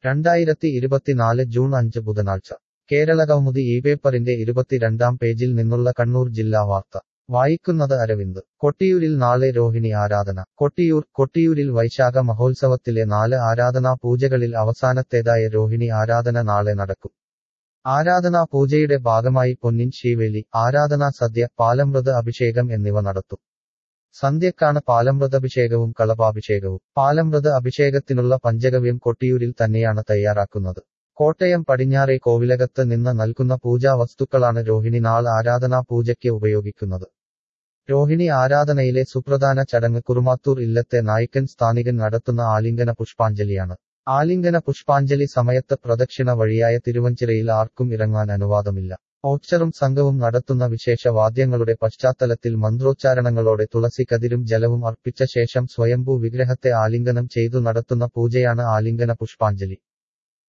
രണ്ടായിരത്തി ഇരുപത്തിനാല് ജൂൺ അഞ്ച് ബുധനാഴ്ച കേരളകൗമുദി ഈ പേപ്പറിന്റെ ഇരുപത്തിരണ്ടാം പേജിൽ നിന്നുള്ള കണ്ണൂർ ജില്ലാ വാർത്ത വായിക്കുന്നത് അരവിന്ദ് കൊട്ടിയൂരിൽ നാളെ രോഹിണി ആരാധന കൊട്ടിയൂർ കൊട്ടിയൂരിൽ വൈശാഖ മഹോത്സവത്തിലെ നാല് ആരാധനാ പൂജകളിൽ അവസാനത്തേതായ രോഹിണി ആരാധന നാളെ നടക്കും ആരാധനാ പൂജയുടെ ഭാഗമായി പൊന്നിൻ ശീവേലി ആരാധനാ സദ്യ പാലമൃത അഭിഷേകം എന്നിവ നടത്തും സന്ധ്യക്കാണ് പാലമൃതഭിഷേകവും കളഭാഭിഷേകവും പാലമൃത അഭിഷേകത്തിനുള്ള പഞ്ചഗവ്യം കൊട്ടിയൂരിൽ തന്നെയാണ് തയ്യാറാക്കുന്നത് കോട്ടയം പടിഞ്ഞാറെ കോവിലകത്ത് നിന്ന് നൽകുന്ന പൂജാ വസ്തുക്കളാണ് രോഹിണി നാൾ ആരാധനാ പൂജയ്ക്ക് ഉപയോഗിക്കുന്നത് രോഹിണി ആരാധനയിലെ സുപ്രധാന ചടങ്ങ് കുറുമാത്തൂർ ഇല്ലത്തെ നായിക്കൻ സ്ഥാനികൻ നടത്തുന്ന ആലിംഗന പുഷ്പാഞ്ജലിയാണ് ആലിംഗന പുഷ്പാഞ്ജലി സമയത്ത് പ്രദക്ഷിണ വഴിയായ തിരുവഞ്ചിറയിൽ ആർക്കും ഇറങ്ങാൻ അനുവാദമില്ല ഓച്ചറും സംഘവും നടത്തുന്ന വിശേഷ വാദ്യങ്ങളുടെ പശ്ചാത്തലത്തിൽ മന്ത്രോച്ചാരണങ്ങളോടെ തുളസി കതിരും ജലവും അർപ്പിച്ച ശേഷം സ്വയംഭൂ വിഗ്രഹത്തെ ആലിംഗനം ചെയ്തു നടത്തുന്ന പൂജയാണ് ആലിംഗന പുഷ്പാഞ്ജലി